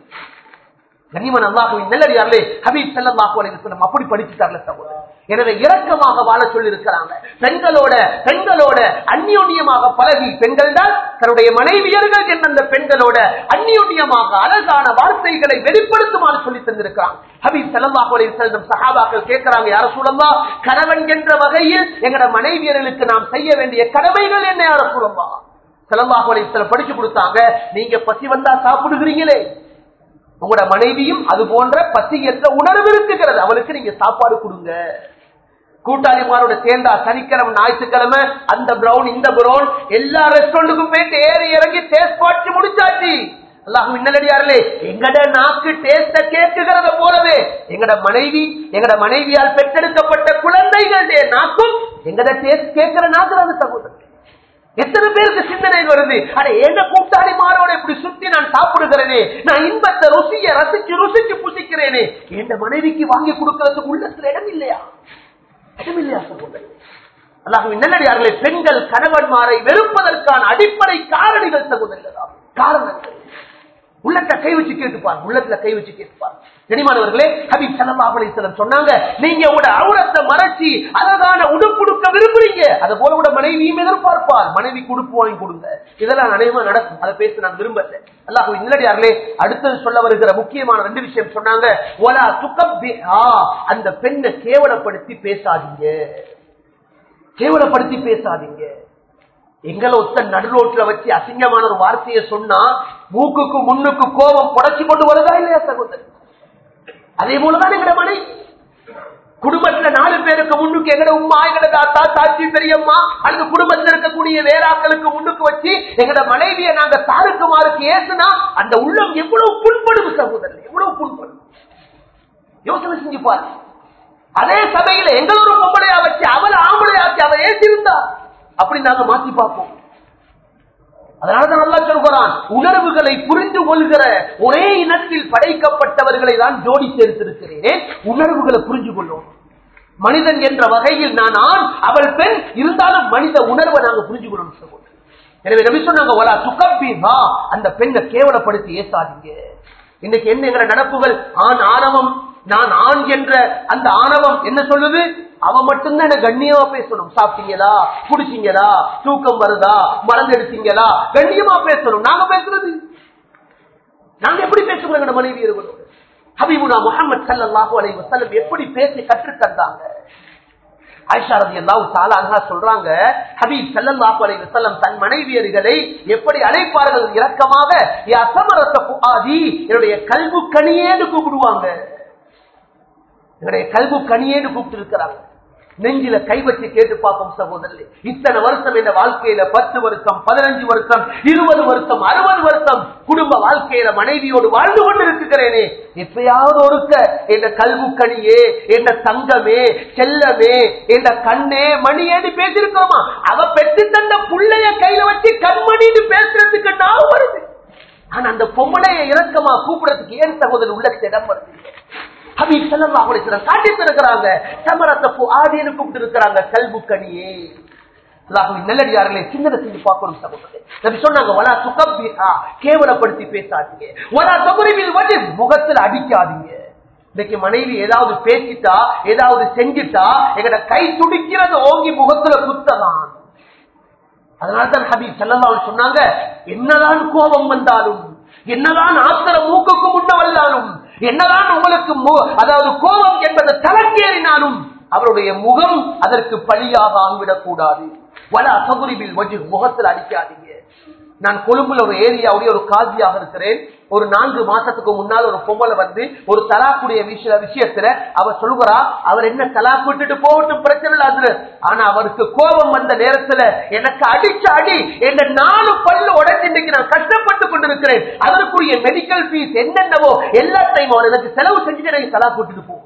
A: கனிமன் அல்லாஹுவின் நல்லடியார்களே ஹபீப் ஸல்லல்லாஹு அலைஹி வஸல்லம் அப்படி படிச்சுட்டார்ல சகோதரர் எனவே இரக்கமாக வாழ சொல்லி இருக்கிறாங்க பெண்களோட பெண்களோட அந்யோன்யமாக பழகி பெண்கள் தான் தன்னுடைய மனைவியர்கள் என்ற அந்த பெண்களோட அந்யோன்யமாக அழகான வார்த்தைகளை வெளிப்படுத்துமாறு சொல்லி தந்திருக்கிறாங்க ஹபீப் ஸல்லல்லாஹு அலைஹி வஸல்லம் சஹாபாக்கள் கேட்கறாங்க யார சூழல்லா கணவன் என்ற வகையில் எங்கட மனைவியர்களுக்கு நாம் செய்ய வேண்டிய கடமைகள் என்ன யார சூழல்லா ஸல்லல்லாஹு அலைஹி வஸல்லம் படிச்சு கொடுத்தாங்க நீங்க பசி வந்தா சாப்பிடுகிறீங்களே உங்களோட மனைவியும் அது போன்ற பசியற்ற உணர்வு இருக்குகிறது அவளுக்கு நீங்க சாப்பாடு கொடுங்க கூட்டாளிமாரோட சேர்ந்தா சனிக்கிழமை ஞாயிற்றுக்கிழமை அந்த பிரவுன் இந்த பிரவுன் எல்லா ரெஸ்டாரண்ட்டுக்கும் போயிட்டு ஏறி இறங்கி டேஸ்ட் பார்த்து முடிச்சாச்சு அல்லாஹ் இன்னலடியார்களே எங்கட நாக்கு டேஸ்ட கேட்குகிறத போலவே எங்கட மனைவி எங்கட மனைவியால் பெற்றெடுக்கப்பட்ட குழந்தைகளுடைய நாக்கும் எங்கட டேஸ்ட் கேட்கிற நாக்குறது சகோதரர் எத்தனை பேருக்கு சிந்தனை வருது அட எந்த கூட்டாளி மாரோட இப்படி சுத்தி நான் சாப்பிடுகிறேனே நான் இன்பத்தை ருசிய ரசிச்சு ருசிச்சு புசிக்கிறேனே என் மனைவிக்கு வாங்கி கொடுக்கறதுக்கு உள்ளத்துல இடம் இல்லையா இடம் இல்லையா சகோதரர் அல்லாஹுவின் நல்லடியார்களே பெண்கள் கணவன்மாரை வெறுப்பதற்கான அடிப்படை காரணிகள் சகோதரர்களா காரணங்கள் உள்ளத்துல கை வச்சு கேட்டுப்பார் உள்ளத்துல கை வச்சு கேட்டுப்பார் தெரியுமானவர்களே ஹபீப் ஸல்லல்லாஹு அலைஹி வஸல்லம் சொன்னாங்க நீங்க உங்களோட அவுரத்தை மறைச்சி அழகான உடுப்புடுக்க விரும்புறீங்க அது போல கூட மனைவியும் எதிர்பார்ப்பார் மனைவிக்கு உடுப்பு வாங்கி கொடுங்க இதெல்லாம் அனைவரும் நடக்கும் அதை பேச நான் விரும்பல அல்லாஹ் இல்லடியார்களே அடுத்தது சொல்ல வருகிற முக்கியமான ரெண்டு விஷயம் சொன்னாங்க ஒலா துக்கப்பிஹா அந்த பெண்ணை கேவலப்படுத்தி பேசாதீங்க கேவலப்படுத்தி பேசாதீங்க எங்களை ஒத்த நடுரோட்ல வச்சு அசிங்கமான ஒரு வார்த்தையை சொன்னா மூக்குக்கு முன்னுக்கு கோபம் புடைச்சு கொண்டு வருதா இல்லையா சகோதரர் அதே போலதான் எங்கட மனைவி குடும்பத்துல நாலு பேருக்கு முன்னுக்கு எங்கட உமா எங்கட தாத்தா தாச்சி பெரியம்மா அல்லது குடும்பத்தில் இருக்கக்கூடிய வேறாக்களுக்கு முன்னுக்கு வச்சு எங்கட மனைவியை நாங்க தாருக்கு மாருக்கு ஏசுனா அந்த உள்ளம் எவ்வளவு புண்படும் சகோதரர் எவ்வளவு புண்படும் யோசனை செஞ்சு பாரு அதே சபையில எங்களோட பொம்பளையா வச்சு அவளை ஆம்பளையாச்சு அவ ஏசிருந்தா அப்படி நாங்க மாத்தி பார்ப்போம் அதனாலதான் நல்லா சொல்கிறான் உணர்வுகளை புரிந்து கொள்கிற ஒரே இனத்தில் படைக்கப்பட்டவர்களை தான் ஜோடி சேர்த்திருக்கிறேன் உணர்வுகளை புரிஞ்சு கொள்ளும் மனிதன் என்ற வகையில் நான் ஆண் அவள் பெண் இருந்தாலும் மனித உணர்வை நாங்க புரிஞ்சு கொள்ளணும் சகோதரர். எனவே ரவி சொன்னாங்க "வலா துகப்பிஹா", அந்த பெண்ணை கேவலப்படுத்தி ஏசாதீங்க இன்னைக்கு என்ன எங்கிற நடப்புகள் ஆண் ஆணவம் நான் ஆண் என்ற அந்த ஆணவம் என்ன சொல்லுது அவன் மட்டும்தான் என்ன கண்ணியமா பேசணும் சாப்பிட்டீங்களா குடிச்சீங்களா தூக்கம் வருதா மறந்து எடுத்தீங்களா கண்ணியமா பேசணும் நாங்க பேசுறது நாங்க எப்படி பேசுறோம் எங்க மனைவி இருக்கணும் ஹபீபுனா முகமது சல்லாஹூ அலைஹி வஸல்லம் எப்படி பேசி கற்றுத் தந்தாங்க ஆயிஷா ரலியல்லாஹு தஆலா அன்ஹா சொல்றாங்க ஹபீப் ஸல்லல்லாஹு அலைஹி வஸல்லம் தன் மனைவியர்களை எப்படி அழைப்பார்கள் இரக்கமாக யா சமரத்த ஃபுஆதி என்னுடைய கல்பு கனியேன்னு கூப்பிடுவாங்க என்னுடைய கல்பு கனியேன்னு கூப்பிட்டு இருக்கிறாங்க நெஞ்சில கை வச்சு கேட்டு பார்ப்போம் சகோதரர்களே இத்தனை வருஷம் இந்த வாழ்க்கையில பத்து வருஷம் பதினஞ்சு வருஷம் இருபது வருஷம் அறுபது வருஷம் குடும்ப வாழ்க்கையில மனைவியோடு வாழ்ந்து கொண்டு இருக்கிறேனே எப்பயாவது ஒருக்க என்ற கல்வு கனியே என்ற தங்கமே செல்லமே என்ற கண்ணே மணியேன்னு பேசியிருக்கிறோமா அவ பெற்று தந்த புள்ளைய கையில வச்சு கண்மணின்னு பேசுறதுக்கு நான் வருது ஆனா அந்த பொம்பளைய இறக்கமா கூப்பிடறதுக்கு ஏன் சகோதரர் உள்ள இடம் வருது ஹபீப் ஸல்லல்லாஹு அலைஹி வஸல்லம் காட்டி இருக்கிறாங்க சமரத்த ஆதின்னு கூப்பிட்டு இருக்கிறாங்க கல்பு கனியே அல்லாஹ்வின் நல்லடியார்களே சிந்தனை செஞ்சு பார்க்கணும் சகோதரர்களே நபி சொன்னாங்க வலா துகப்பிஹா கேவலப்படுத்தி பேசாதீங்க வலா தகுரிபில் வஜ் முகத்தில் அடிக்காதீங்க இன்னைக்கு மனைவி ஏதாவது பேசிட்டா ஏதாவது செஞ்சிட்டா எங்கட கை துடிக்கிறது ஓங்கி முகத்துல குத்தலாம் அதனால்தான் ஹபீப் ஸல்லல்லாஹு அலைஹி சொன்னாங்க என்னதான் கோபம் வந்தாலும் என்னதான் ஆத்திர மூக்குக்கு முன்ன வந்தாலும் என்னதான் உங்களுக்கு மு- அதாவது கோபம் என்பது தலக்கேறினாலும் அவருடைய முகம் அதற்கு பழியாக ஆகிவிடக் கூடாது வல அசகுரிபில் வஜு முகத்தில் அடிக்காதீங்க நான் கொழும்புல ஒரு ஏரியாவுடைய ஒரு காஜியாக இருக்கிறேன் ஒரு நான்கு மாசத்துக்கு முன்னால் ஒரு பொம்பளை வந்து ஒரு தலாக்குடைய விஷய விஷயத்துல அவர் சொல்லுகிறா அவர் என்ன தலாக் விட்டுட்டு போகட்டும் பிரச்சனை இல்லாது ஆனா அவருக்கு கோபம் வந்த நேரத்துல எனக்கு அடிச்ச அடி என்ன நாலு பல்லு உடச்சு இன்னைக்கு நான் கஷ்டப்பட்டு கொண்டிருக்கிறேன் அதற்குரிய மெடிக்கல் ஃபீஸ் என்னென்னவோ எல்லாத்தையும் அவர் எனக்கு செலவு செஞ்சுட்டு எனக்கு தலாக் விட்டுட்டு போகும்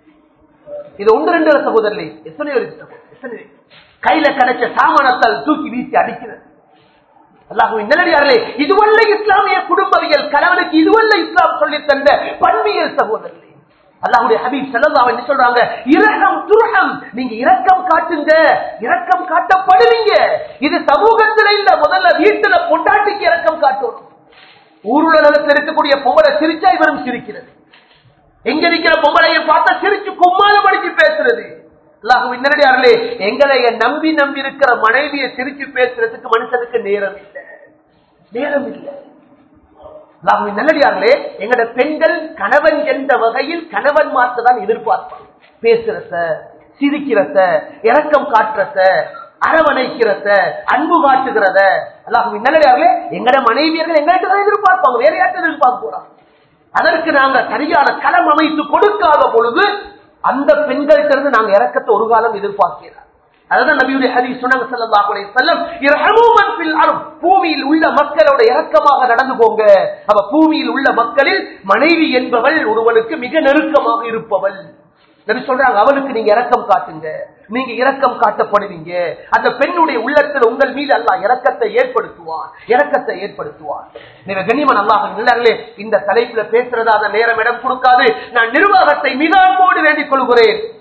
A: இது ஒன்று ரெண்டு சகோதரர்களே எத்தனை இருக்கு சகோதரர்? எத்தனை இருக்கு? கையில கிடைச்ச சாமானத்தால் தூக்கி வீசி அடிக்கிறது அல்லாஹுவின் நல்லடியார்களே இதுவல்ல இஸ்லாமிய குடும்பவியல் கணவனுக்கு இதுவல்ல இஸ்லாம் சொல்லி தந்த பண்பியல் சகோதரர்களே அல்லாஹுடைய ஹபீப் ஸல்லல்லாஹு என்ன சொல்றாங்க இரக்கம் துரகம் நீங்க இரக்கம் காட்டுங்க இரக்கம் காட்டப்படுவீங்க இது சமூகத்துல இல்ல முதல்ல வீட்டுல பொண்டாட்டிக்கு இரக்கம் காட்டணும் ஊருலகத்தில் இருக்கக்கூடிய பொம்பளை சிரிச்சா இவரும் சிரிக்கிறது எங்க இருக்கிற பொம்பளையை பார்த்தா சிரிச்சு கும்மால படிச்சு பேசுறது அல்லாஹுவின் நேரடியார்களே எங்களை நம்பி நம்பி இருக்கிற மனைவியை சிரிச்சு பேசுறதுக்கு மனுஷனுக்கு நேரம் இல்லை நேரம் இல்லை அல்லாஹுவின் நல்லடியார்களே எங்கட பெண்கள் கணவன் என்ற வகையில் கணவன் தான் எதிர்பார்ப்பாங்க பேசுறத சிரிக்கிறத இரக்கம் காட்டுறத அரவணைக்கிறத அன்பு காட்டுகிறத அல்லாஹுவின் நல்லடியார்களே எங்கட மனைவியர்கள் எங்கள்கிட்ட தான் எதிர்பார்ப்பாங்க வேற யார்கிட்ட எதிர்பார்க்க போறாங்க அதற்கு நாங்க சரியான களம் அமைத்து கொடுக்காத பொழுது அந்த பெண்கள்கிட்ட இருந்து நாங்க இறக்கத்தை ஒரு காலம் எதிர்பார்க்கிறோம் அதுதான் நபியுடைய ஹதீஸ் சொன்னாங்க ஸல்லல்லாஹு அலைஹி வஸல்லம் இர்ஹமூ மன் ஃபில் அர்த் பூமியில் உள்ள மக்களோட இரக்கமாக நடந்து போங்க அப்ப பூமியில் உள்ள மக்களில் மனைவி என்பவள் ஒருவனுக்கு மிக நெருக்கமாக இருப்பவள் நபி சொல்றாங்க அவளுக்கு நீங்க இரக்கம் காட்டுங்க நீங்க இரக்கம் காட்டப்படுவீங்க அந்த பெண்ணுடைய உள்ளத்தில் உங்கள் மீது அல்லாஹ் இரக்கத்தை ஏற்படுத்துவான் இரக்கத்தை ஏற்படுத்துவான் நீங்க கண்ணியமன் அல்லாஹ் இல்லார்களே இந்த தலைப்புல பேசுறதா அந்த நேரம் இடம் கொடுக்காது நான் நிர்வாகத்தை மிக அன்போடு வேண்டிக் கொள்கிறேன்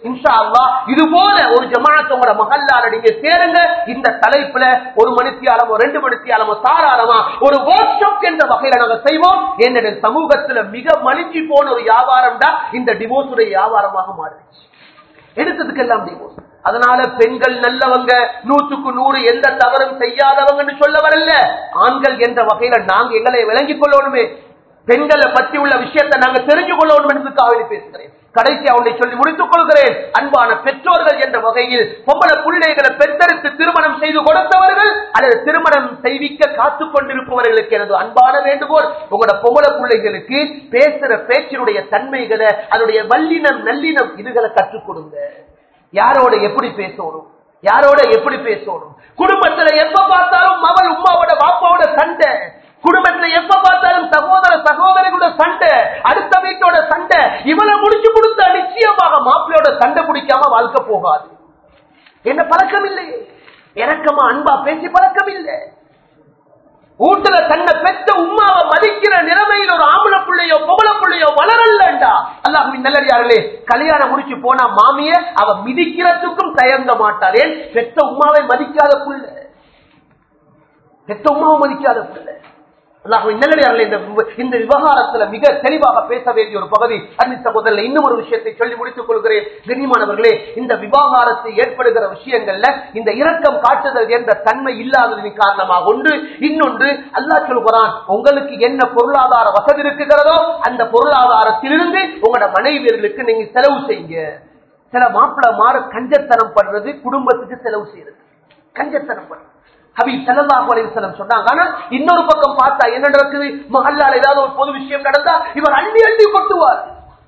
A: இன்ஷா அல்லாஹ் இது போல ஒரு ஜமாத்தோட மகல்லால நீங்க சேருங்க இந்த தலைப்புல ஒரு மணித்தியாலமோ ரெண்டு மணித்தியாலமோ தாராளமா ஒரு ஒர்க் ஷாப் என்ற வகையில நாங்க செய்வோம் என்னுடைய சமூகத்துல மிக மலிஞ்சு போன ஒரு வியாபாரம் தான் இந்த டிவோர்ஸ் உடைய வியாபாரமாக மாறிடுச்சு எடுத்ததுக்கெல்லாம் டிவோர்ஸ் அதனால பெண்கள் நல்லவங்க நூற்றுக்கு நூறு எந்த தவறும் செய்யாதவங்கன்னு சொல்ல வரல ஆண்கள் என்ற வகையில நாங்க எங்களை விளங்கிக் கொள்ளணுமே பெண்களை பற்றி உள்ள விஷயத்தை நாங்க தெரிஞ்சு கொள்ளணும் என்பதுக்காக பேசுகிறேன் கடைசி அவனை சொல்லி முடித்துக் கொள்கிறேன் அன்பான பெற்றோர்கள் என்ற வகையில் பொம்பளை பிள்ளைகளை பெற்றெடுத்து திருமணம் செய்து கொடுத்தவர்கள் அல்லது திருமணம் செய்விக்க காத்துக் கொண்டிருப்பவர்களுக்கு எனது அன்பான வேண்டுகோள் உங்களோட பொம்பளை பிள்ளைகளுக்கு பேசுற பேச்சினுடைய தன்மைகளை அதனுடைய வல்லினம் நல்லினம் இதுகளை கற்றுக் கொடுங்க யாரோட எப்படி பேசணும் யாரோட எப்படி பேசணும் குடும்பத்துல எப்ப பார்த்தாலும் மகள் உமாவோட பாப்பாவோட சண்டை குடும்பத்துல எப்ப பார்த்தாலும் சகோதர சகோதரிகளோட சண்டை அடுத்த வீட்டோட சண்டை இவனை முடிச்சு கொடுத்தா நிச்சயமாக மாப்பிள்ளையோட சண்டை பிடிக்காம வாழ்க்கை போகாது என்ன பழக்கம் இல்லை இறக்கமா அன்பா பேசி பழக்கம் இல்லை வீட்டுல தன்னை பெற்ற உமாவை மதிக்கிற நிலைமையில் ஒரு ஆம்பள பிள்ளையோ பொம்பளை பிள்ளையோ வளரலண்டா அல்லாஹுவின் நல்லடியார்களே கல்யாணம் முடிச்சு போனா மாமிய அவ மிதிக்கிறதுக்கும் தயங்க மாட்டாள் ஏன் பெற்ற உமாவை மதிக்காத புள்ள பெற்ற உமாவை மதிக்காத புள்ள அல்லாஹுவின் நல்லடியார்களே இந்த வி- இந்த விவகாரத்துல மிக தெளிவாக பேச வேண்டிய ஒரு பகுதி அன்பு சகோதரர் இன்னும் ஒரு விஷயத்தை சொல்லி முடித்துக் கொள்கிறேன் கண்ணியமானவர்களே இந்த விவாகரத்து ஏற்படுகிற விஷயங்கள்ல இந்த இரக்கம் காட்டுதல் என்ற தன்மை இல்லாததின் காரணமாக ஒன்று இன்னொன்று அல்லாஹ் சொல்கிறான் உங்களுக்கு என்ன பொருளாதார வசதி இருக்குகிறதோ அந்த பொருளாதாரத்திலிருந்து உங்களோட மனைவியர்களுக்கு நீங்க செலவு செய்யுங்க சில மாப்பிள மாற கஞ்சத்தனம் பண்றது குடும்பத்துக்கு செலவு செய்யறது கஞ்சத்தனம் பண்றது ஹபீப் ஸல்லல்லாஹு அலைஹி வஸல்லம் சொன்னாங்க ஆனா இன்னொரு பக்கம் பார்த்தா என்ன நடக்குது மஹல்லால ஏதாவது ஒரு பொது விஷயம் நடந்தா இவர் அள்ளி அள்ளி கொட்டுவார்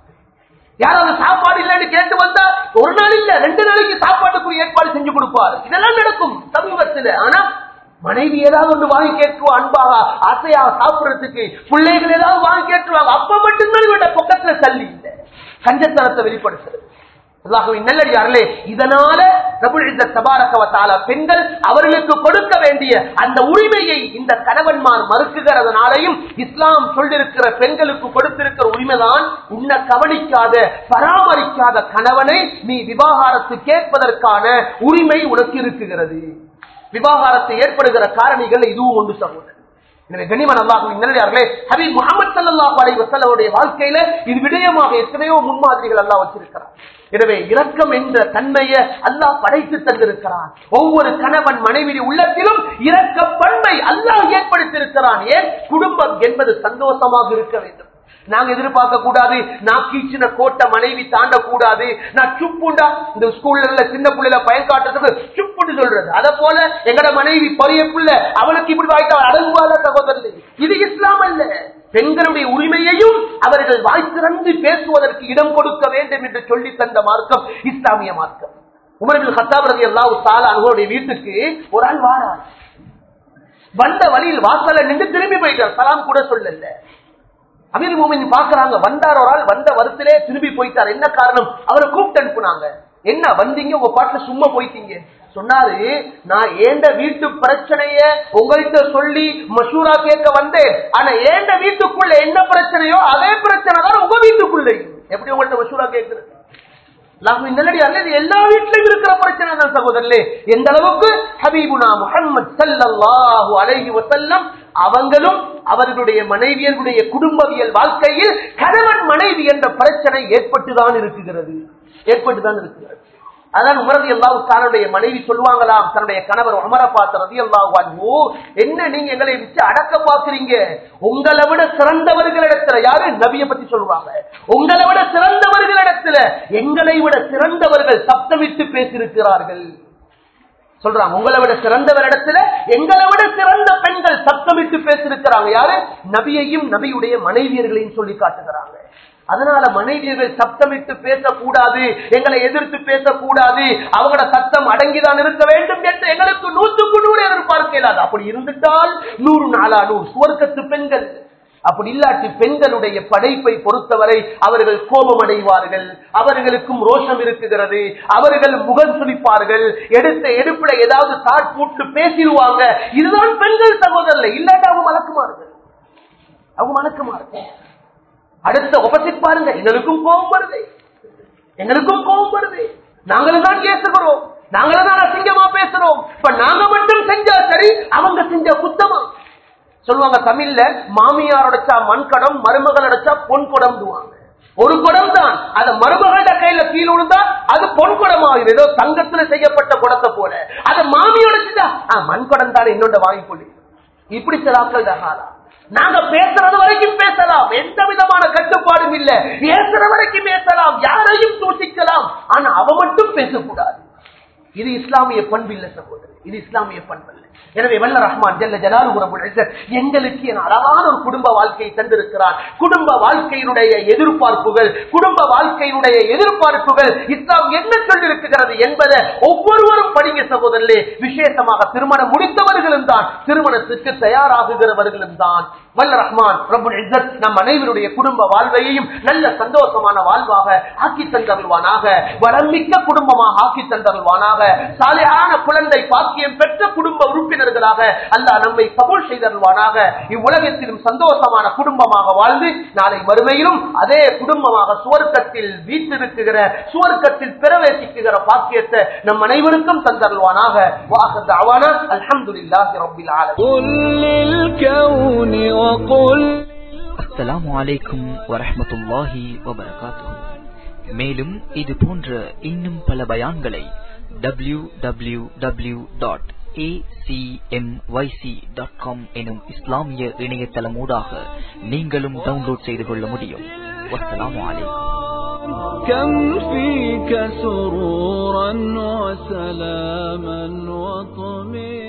A: யாராவது சாப்பாடு இல்லைன்னு கேட்டு வந்தா ஒரு நாள் இல்ல ரெண்டு நாளைக்கு சாப்பாட்டுக்கு ஏற்பாடு செஞ்சு கொடுப்பார் இதெல்லாம் நடக்கும் சமூகத்துல ஆனா மனைவி ஏதாவது ஒன்று வாங்கி கேட்டுருவா அன்பாக ஆசையாக சாப்பிடுறதுக்கு பிள்ளைகள் ஏதாவது வாங்கி கேட்டுருவாங்க அப்ப மட்டும்தான் இவட பக்கத்துல தள்ளி இல்லை கஞ்சத்தனத்தை வெளிப்படுத்துறது அல்லாஹுவின் நல்லடியார்களே இதனால ரபுல் இஸ்ஸத் தபாரக வ தஆலா பெண்கள் அவர்களுக்கு கொடுக்க வேண்டிய அந்த உரிமையை இந்த கணவன்மார் மறுக்குகிறதுனாலையும் இஸ்லாம் சொல்லிருக்கிற பெண்களுக்கு கொடுத்திருக்கிற உரிமைதான் உன்னை கவனிக்காத பராமரிக்காத கணவனை நீ விவாகாரத்து கேட்பதற்கான உரிமை உனக்கு இருக்குகிறது விவாகாரத்தை ஏற்படுகிற காரணிகள் இதுவும் ஒன்று சகோதரர் எனவே கனிமன் அல்லாஹுவின் நல்லடியார்களே ஹபீப் முகமது ஸல்லல்லாஹு அலைஹி வஸல்லமுடைய வாழ்க்கையில இது விடயமாக எத்தனையோ முன்மாதிரிகள் அல்லாஹ் வச்சிருக்கிறார் எனவே இரக்கம் என்ற தன்மையை அல்லாஹ் படைத்து தந்திருக்கிறான் ஒவ்வொரு கணவன் மனைவி உள்ளத்திலும் இரக்க பண்பை அல்லாஹ் ஏற்படுத்தியிருக்கிறான் ஏன் குடும்பம் என்பது சந்தோஷமாக இருக்க வேண்டும் நாங்க எதிர்பார்க்க கூடாது நான் கீச்சின கோட்டை மனைவி தாண்ட கூடாது நான் சுப்புண்டா இந்த ஸ்கூல்ல உள்ள சின்ன பிள்ளைல பயன் காட்டுறதுக்கு சுப்புண்டு சொல்றது அத போல எங்கட மனைவி பெரிய பிள்ளை அவளுக்கு இப்படி வாய்த்தா அடங்குவாத சகோதரர் இது இஸ்லாம் அல்ல பெண்களுடைய உரிமையையும் அவர்கள் வாய் திறந்து பேசுவதற்கு இடம் கொடுக்க வேண்டும் என்று சொல்லி தந்த மார்க்கம் இஸ்லாமிய மார்க்கம் உமரபில் ஹத்தாபரதி அல்லாஹ் தாலா அவங்களுடைய வீட்டுக்கு ஒரு ஆள் வாரார் வந்த வழியில் வாசல்ல நின்று திரும்பி போயிட்டார் சலாம் கூட சொல்லல அமீர் மூமின் பாக்குறாங்க வந்தார் ஒரு ஆள் வந்த வருத்திலே திரும்பி போயிட்டார் என்ன காரணம் அவரை கூப்பிட்டு அனுப்புனாங்க என்ன வந்தீங்க உங்க பாட்டுல சும்மா போயிட்டீங்க சொன்னாரு நான் ஏண்ட வீட்டு பிரச்சனைய உங்கள்கிட்ட சொல்லி மசூரா கேட்க வந்தேன் ஆனா ஏண்ட வீட்டுக்குள்ள என்ன பிரச்சனையோ அதே பிரச்சனை தான் உங்க வீட்டுக்குள்ள எப்படி உங்கள்கிட்ட மசூரா கேட்கிறது அல்லாஹ்வின் நல்லடியார்களே, இது எல்லா வீட்டிலும் இருக்கிற பிரச்சனை தான் சகோதரர்களே எந்த அளவுக்கு ஹபீபுனா முஹம்மது ஸல்லல்லாஹு அலைஹி வஸல்லம் அவங்களும் அவர்களுடைய மனைவியர்களுடைய குடும்பவியல் வாழ்க்கையில் கணவன் மனைவி என்ற பிரச்சனை ஏற்பட்டுதான் இருக்குகிறது ஏற்பட்டுதான் இருக்கிறது அதான் உமரதி அல்லாஹு தன்னுடைய மனைவி சொல்லுவாங்களாம் தன்னுடைய கணவர் உமர பார்த்த ரதி அல்லாஹு என்ன நீங்க எங்களை வச்சு அடக்க பாக்குறீங்க உங்களை விட சிறந்தவர்களிடத்துல யாரு நபியை பத்தி சொல்லுவாங்க உங்களை விட சிறந்தவர்களிடத்துல எங்களை விட சிறந்தவர்கள் சப்தமிட்டு பேசியிருக்கிறார்கள் சொல்றாங்க உங்களை விட சிறந்தவரிடத்துல எங்களை விட சிறந்த பெண்கள் சத்தமிட்டு பேசியிருக்கிறாங்க யாரு நபியையும் நபியுடைய மனைவியர்களையும் சொல்லி காட்டுகிறாங்க அதனால மனைவியர்கள் சத்தமிட்டு பேசக்கூடாது எங்களை எதிர்த்து பேசக்கூடாது அவங்களோட சத்தம் அடங்கிதான் இருக்க வேண்டும் என்று எங்களுக்கு நூற்றுக்கு நூறு எதிர்பார்க்க இயலாது அப்படி இருந்துட்டால் நூறு நாளா நூறு சுவர்க்கத்து பெண்கள் அப்படி இல்லாட்டி பெண்களுடைய படைப்பை பொறுத்தவரை அவர்கள் கோபம் அடைவார்கள் அவர்களுக்கும் ரோஷம் இருக்குகிறது அவர்கள் முகம் சுளிப்பார்கள் எடுத்த எடுப்புல ஏதாவது தாட் போட்டு பேசிடுவாங்க இதுதான் பெண்கள் சகோதரர் இல்லாட்டி அவங்க மலக்குமார்கள் அவங்க மலக்குமார்கள் அடுத்த ஒப்பசிட் பாருங்க எங்களுக்கும் கோபம் வருது எங்களுக்கும் கோபம் வருது நாங்களும் தான் பேசுகிறோம் நாங்களும் தான் அசிங்கமா பேசுறோம் இப்ப நாங்க மட்டும் செஞ்சா சரி அவங்க செஞ்ச குத்தமா சொல்லுவாங்க தமிழ்ல மாமியார் அடைச்சா மண் குடம் மருமகள் அடைச்சா பொன் குடம் ஒரு குடம் தான் அது மருமகள கையில கீழ் விழுந்தா அது பொன் குடம் ஆகிடும் ஏதோ தங்கத்துல செய்யப்பட்ட குடத்தை போல அது மாமி உடைச்சுட்டா மண் குடம் தான் என்னோட வாங்கி கொள்ளி இப்படி சில ஆட்கள் தகாலா நாங்க பேசுறது வரைக்கும் பேசலாம் எந்த விதமான கட்டுப்பாடும் இல்ல பேசுற வரைக்கும் பேசலாம் யாரையும் தூசிக்கலாம் ஆனா அவ மட்டும் பேசக்கூடாது இது இஸ்லாமிய பண்பு இல்ல சகோதரர் இது இஸ்லாமிய பண்பு அல்ல எனவே வல்ல ரஹ்மான் ஜல்ல ஜலாலு எங்களுக்கு என அழகான ஒரு குடும்ப வாழ்க்கையை தந்திருக்கிறார் குடும்ப வாழ்க்கையினுடைய எதிர்பார்ப்புகள் குடும்ப வாழ்க்கையினுடைய எதிர்பார்ப்புகள் இஸ்லாம் என்ன சொல்லிருக்கிறது என்பதை ஒவ்வொருவரும் படிங்க சகோதரர்களே விசேஷமாக திருமணம் முடித்தவர்களும் தான் திருமணத்துக்கு தயாராகுகிறவர்களும் தான் வல்ல ரஹ்மான் ரபுல் இஸ்ஸத் நம் அனைவருடைய குடும்ப வாழ்வையையும் நல்ல சந்தோஷமான வாழ்வாக ஆக்கி தந்தருள்வானாக வளமிக்க குடும்பமாக ஆக்கி தந்தருள்வானாக சாலையான குழந்தை பாக்கியம் பெற்ற குடும்ப உறுப்பினர்களாக அல்லாஹ் நம்மை கபூல் செய்தருள்வானாக இவ்வுலகத்திலும் சந்தோஷமான குடும்பமாக வாழ்ந்து நாளை மறுமையிலும் அதே குடும்பமாக சுவர்க்கத்தில் வீட்டிருக்குகிற சுவர்க்கத்தில் பிரவேசிக்குகிற பாக்கியத்தை நம் அனைவருக்கும் தந்தருள்வானாக வாசத் அவானா அல்ஹம்துலில்லாஹி ரப்பில் ஆலமீன்
B: قل للكون وقل
C: அஸ்ஸலாமு அலைக்கும் வரஹ்மத்துல்லாஹி வபரகாத்துஹு மேலும் இது போன்ற இன்னும் பல பயான்களை டபிள்யூ டபிள்யூ டபிள்யூ டாட் எனும் இஸ்லாமிய இணையதளமூடாக நீங்களும் டவுன்லோட் செய்து கொள்ள முடியும் வஸ்ஸலாமு அலைக்கும்
B: كم فيك سرورا وسلاما وطمئنا